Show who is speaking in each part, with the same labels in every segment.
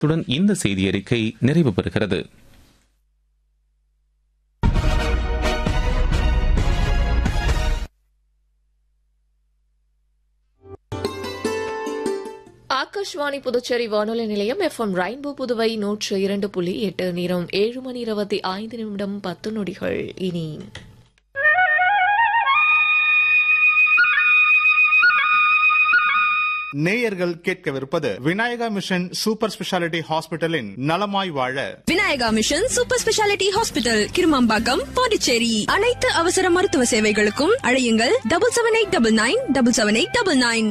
Speaker 1: இத்துடன் இந்த செய்தி அறிக்கை நிறைவு பெறுகிறது
Speaker 2: ஆகாஷ்வாணி புதுச்சேரி வானொலி நிலையம் எஃப் எம் ரெயின்போ புதுவை நூற்று இரண்டு புள்ளி எட்டு நேரம் ஏழு மணி இருபத்தி ஐந்து நிமிடம் பத்து நொடிகள் இனி
Speaker 3: நேயர்கள் கேட்கவிருப்பது விநாயகா மிஷன் சூப்பர் ஸ்பெஷாலிட்டி ஹாஸ்பிட்டலின் நலமாய் வாழ
Speaker 4: Vinayaka mission super speciality hospital Kirumampakkam Pondicherry அனைத்து அவசர மருத்துவ சேவைகளுக்கும் அழையுங்கள் double seven eight double nine double seven eight double nine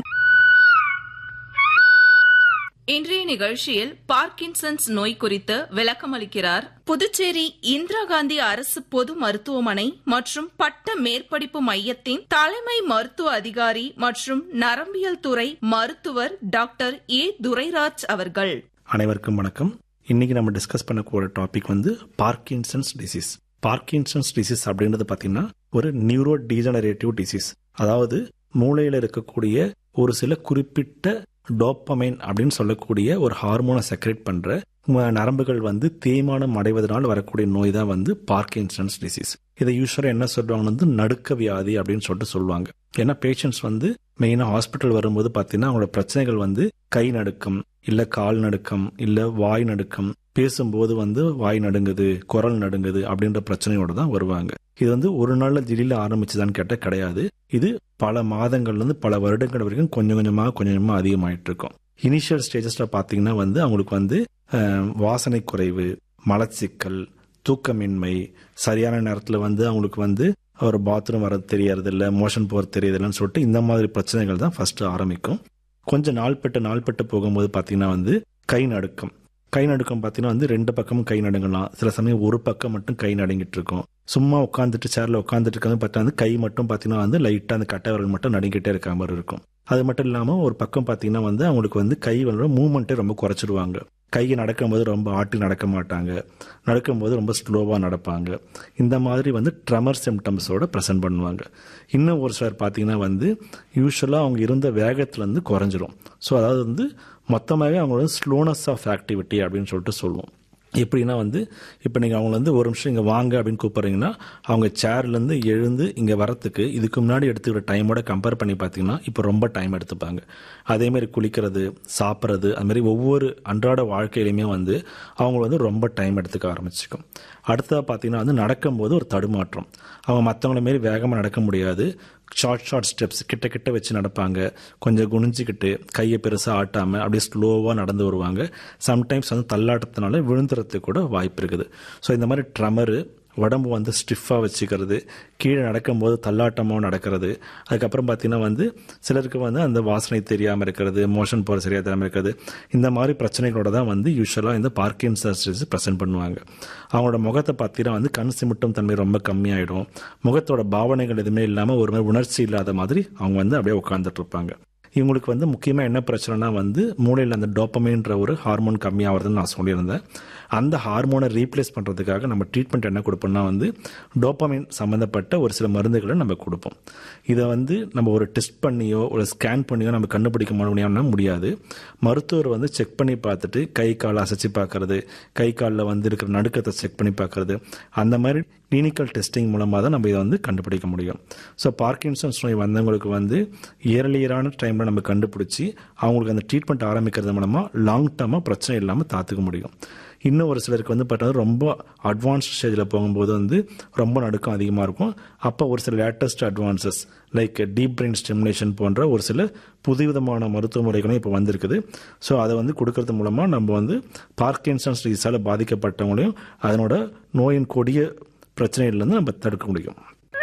Speaker 5: இன்றைய நிகழ்ச்சியில் பார்க்கின்சன்ஸ் நோய் குறித்து விளக்கமளிக்கிறார் புதுச்சேரி இந்திரா காந்தி அரசு பொது மருத்துவமனை மற்றும் பட்ட மேற்படிப்பு மையத்தின் தலைமை மருத்துவ அதிகாரி மற்றும் நரம்பியல் துறை மருத்துவர் டாக்டர் ஏ துரைராஜ் அவர்கள்
Speaker 6: அனைவருக்கும் வணக்கம் இன்னைக்கு நம்ம டிஸ்கஸ் பண்ண போற டாபிக் வந்து பார்க்கின்சன்ஸ் டிசீஸ் பார்க்கின்சன்ஸ் டிசீஸ் அப்படின்றது பாத்தீங்கன்னா ஒரு நியூரோ டீஜனரேட்டிவ் டிசீஸ் அதாவது மூளையில இருக்கக்கூடிய ஒரு சில குறிப்பிட்ட டோப்பமைன் அப்படின்னு சொல்லக்கூடிய ஒரு ஹார்மோனை செக்ரேட் பண்ற ம- நரம்புகள் வந்து தேய்மானம் அடைவதனால் வரக்கூடிய நோய் தான் வந்து பார்க்கின்சன்ஸ் டிசீஸ் இதை யூஸ்வலாக என்ன சொல்றாங்கன்னா வந்து நடுக்க வியாதி அப்படின்னு சொல்லிட்டு சொல்லுவாங்க ஏன்னா பேஷண்ட்ஸ் வந்து மெயினாக ஹாஸ்பிட்டல் வரும்போது பார்த்தீங்கன்னா அவங்களோட பிரச்சனைகள் வந்து கை நடுக்கம் இல்ல கால் நடுக்கம் இல்ல வாய் நடுக்கம் பேசும்போது வந்து வாய் நடுங்குது குரல் நடுங்குது அப்படின்ற பிரச்சனையோட தான் வருவாங்க இது வந்து ஒரு நாள்ல திடீர்னு ஆரம்பிச்சுதான்னு கேட்டா கிடையாது இது பல மாதங்கள்ல இருந்து பல வருடங்கள் வரைக்கும் கொஞ்சம் கொஞ்சமா கொஞ்சம் கொஞ்சமா அதிகமாயிட்டு இருக்கும் இனிஷியல் ஸ்டேஜஸ்ல பாத்தீங்கன்னா வந்து அவங்களுக்கு வந்து அஹ், வாசனை குறைவு மலச்சிக்கல் தூக்கமின்மை சரியான நேரத்துல வந்து அவங்களுக்கு வந்து ஒரு பாத்ரூம் வர்றது தெரியறது இல்ல மோஷன் போறது தெரியறதில்லன்னு சொல்லிட்டு இந்த மாதிரி பிரச்சனைகள் தான் ஃபர்ஸ்ட் ஆரம்பிக்கும் கொஞ்சம் நாள்பட்டு நாள்பட்டு போகும்போது பார்த்தீங்கன்னா வந்து கை நடுக்கம் கை நடுக்கம் பார்த்தீங்கன்னா வந்து ரெண்டு பக்கமும் கை நடுங்கலாம் சில சமயம் ஒரு பக்கம் மட்டும் கை நடுங்கிட்டு இருக்கும் சும்மா உட்காந்துட்டு சேர்ல உட்காந்துட்டு இருக்காங்க பார்த்தா வந்து கை மட்டும் பார்த்தீங்கன்னா வந்து லைட்டாக அந்த கட்டை விரல் மட்டும் நடுங்கிட்டே இருக்க மாதிரி இருக்கும் அது மட்டும் இல்லாமல் ஒரு பக்கம் பார்த்தீங்கன்னா வந்து அவங்களுக்கு வந்து கை வந்து மூவ்மெண்ட்டே ரொம்ப குறைச்சிடுவாங்க கையை நடக்கும்போது ரொம்ப ஆட்டி நடக்க மாட்டாங்க நடக்கும்போது ரொம்ப ஸ்லோவாக நடப்பாங்க இந்த மாதிரி வந்து ட்ரமர் சிம்டம்ஸோட ப்ரெசென்ட் பண்ணுவாங்க இன்னும் ஒரு சிலர் பார்த்தீங்கன்னா வந்து யூஸ்வலாக அவங்க இருந்த வேகத்துலேருந்து குறைஞ்சிரும் ஸோ அதாவது வந்து மொத்தமாகவே அவங்களோட ஸ்லோனஸ் ஆஃப் ஆக்டிவிட்டி அப்படின்னு சொல்லிட்டு சொல்லுவோம் எப்படின்னா வந்து இப்போ நீங்கள் அவங்கள வந்து ஒரு நிமிஷம் இங்கே வாங்க அப்படின்னு கூப்பிட்றீங்கன்னா அவங்க சேர்லேருந்து எழுந்து இங்கே வரத்துக்கு இதுக்கு முன்னாடி எடுத்துக்கிற டைமோட கம்பேர் பண்ணி பார்த்தீங்கன்னா இப்போ ரொம்ப டைம் எடுத்துப்பாங்க அதேமாதிரி குளிக்கிறது சாப்பிட்றது அது மாதிரி ஒவ்வொரு அன்றாட வாழ்க்கையிலையுமே வந்து அவங்க வந்து ரொம்ப டைம் எடுத்துக்க ஆரம்பிச்சுக்கும் அடுத்ததாக பார்த்தீங்கன்னா வந்து நடக்கும்போது ஒரு தடுமாற்றம் அவங்க மற்றவங்கள மாரி வேகமாக நடக்க முடியாது ஷார்ட் ஷார்ட் ஸ்டெப்ஸ் கிட்ட கிட்ட வச்சு நடப்பாங்க கொஞ்சம் குனிஞ்சிக்கிட்டு கையை பெருசாக ஆட்டாமல் அப்படியே ஸ்லோவாக நடந்து வருவாங்க சம்டைம்ஸ் வந்து தள்ளாட்டத்தினால விழுந்துறதுக்கு கூட வாய்ப்பு இருக்குது ஸோ இந்த மாதிரி ட்ரமரு உடம்பு வந்து ஸ்டிஃபாக வச்சுக்கிறது கீழே நடக்கும்போது தள்ளாட்டமாக நடக்கிறது அதுக்கப்புறம் பார்த்தீங்கன்னா வந்து சிலருக்கு வந்து அந்த வாசனை தெரியாமல் இருக்கிறது மோஷன் போகிற சரியாக தெரியாமல் இருக்கிறது இந்த மாதிரி பிரச்சனைகளோட தான் வந்து யூஸ்வலாக இந்த பார்க்கின்சன்ஸ் டிசீஸ் ப்ரெசென்ட் பண்ணுவாங்க அவங்களோட முகத்தை பார்த்தீங்கன்னா வந்து கண் சிமிட்டும் தன்மை ரொம்ப கம்மியாயிடும் முகத்தோட பாவனைகள் எதுவுமே இல்லாமல் ஒரு மாதிரி உணர்ச்சி இல்லாத மாதிரி அவங்க வந்து அப்படியே உட்காந்துட்டு இருப்பாங்க இவங்களுக்கு வந்து முக்கியமாக என்ன பிரச்சனைனா வந்து மூளையில் அந்த டோப்பமைன்ற ஒரு ஹார்மோன் கம்மியாகிறதுன்னு நான் சொல்லியிருந்தேன் அந்த ஹார்மோனை ரீப்ளேஸ் பண்ணுறதுக்காக நம்ம ட்ரீட்மெண்ட் என்ன கொடுப்போம்னா வந்து டோப்பமைன் சம்மந்தப்பட்ட ஒரு சில மருந்துகளை நம்ம கொடுப்போம் இதை வந்து நம்ம ஒரு டெஸ்ட் பண்ணியோ ஒரு ஸ்கேன் பண்ணியோ நம்ம கண்டுபிடிக்க முடியும்னா முடியாது மருத்துவர் வந்து செக் பண்ணி பார்த்துட்டு கை காலை அசைச்சு பார்க்கறது கை காலில் வந்து இருக்கிற நடுக்கத்தை செக் பண்ணி பார்க்கறது அந்த மாதிரி கிளினிக்கல் டெஸ்டிங் மூலமாக தான் நம்ம இதை வந்து கண்டுபிடிக்க முடியும் ஸோ பார்க்கின்சன்ஸ் நோய் வந்தவங்களுக்கு வந்து இயர்லியரான டைமில் நம்ம கண்டுபிடிச்சி அவங்களுக்கு அந்த ட்ரீட்மெண்ட் ஆரம்பிக்கிறது மூலமாக லாங் டேர்மாக பிரச்சனை இல்லாமல் தாத்துக்க முடியும் இன்னும் ஒரு சிலருக்கு வந்து பார்த்தீங்கன்னா ரொம்ப அட்வான்ஸ்ட் ஸ்டேஜில் போகும்போது வந்து ரொம்ப நடுக்கம் அதிகமாக இருக்கும் அப்போ ஒரு சில latest advances like deep brain stimulation போன்ற ஒரு சில புதுவிதமான மருத்துவ முறைகளும் இப்போ வந்திருக்குது ஸோ அதை வந்து கொடுக்கறது மூலமாக நம்ம வந்து பார்க்கின்சன்ஸ் டிசீஸால் பாதிக்கப்பட்டவங்களையும் அதனோட நோயின் கொடிய பிரச்சனையிலேருந்து நம்ம தடுக்க முடியும்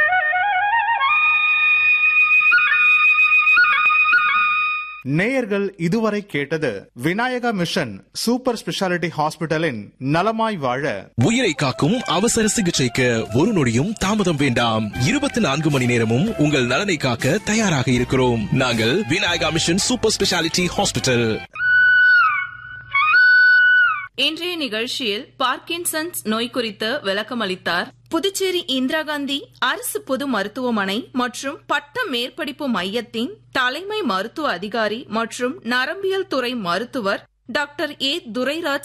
Speaker 3: நேயர்கள் இதுவரை கேட்டது விநாயகா மிஷன் சூப்பர் ஸ்பெஷாலிட்டி ஹாஸ்பிட்டலின் நலமாய் வாழ
Speaker 7: உயிரை காக்கும் அவசர சிகிச்சைக்கு ஒரு நொடியும் தாமதம் வேண்டாம் இருபத்தி நான்கு மணி நேரமும் உங்கள் நலனை காக்க தயாராக இருக்கிறோம் நாங்கள் Vinayaka mission super speciality hospital
Speaker 5: இன்றைய நிகழ்ச்சியில் பார்க்கின்சன்ஸ் நோய் குறித்து விளக்கமளித்தார் புதுச்சேரி இந்திரா காந்தி அரசு பொது மருத்துவமனை மற்றும் பட்ட மேற்படிப்பு மையத்தின் தலைமை மருத்துவ அதிகாரி மற்றும் நரம்பியல் துறை மருத்துவர் டாக்டர் ஏ துரைராஜ்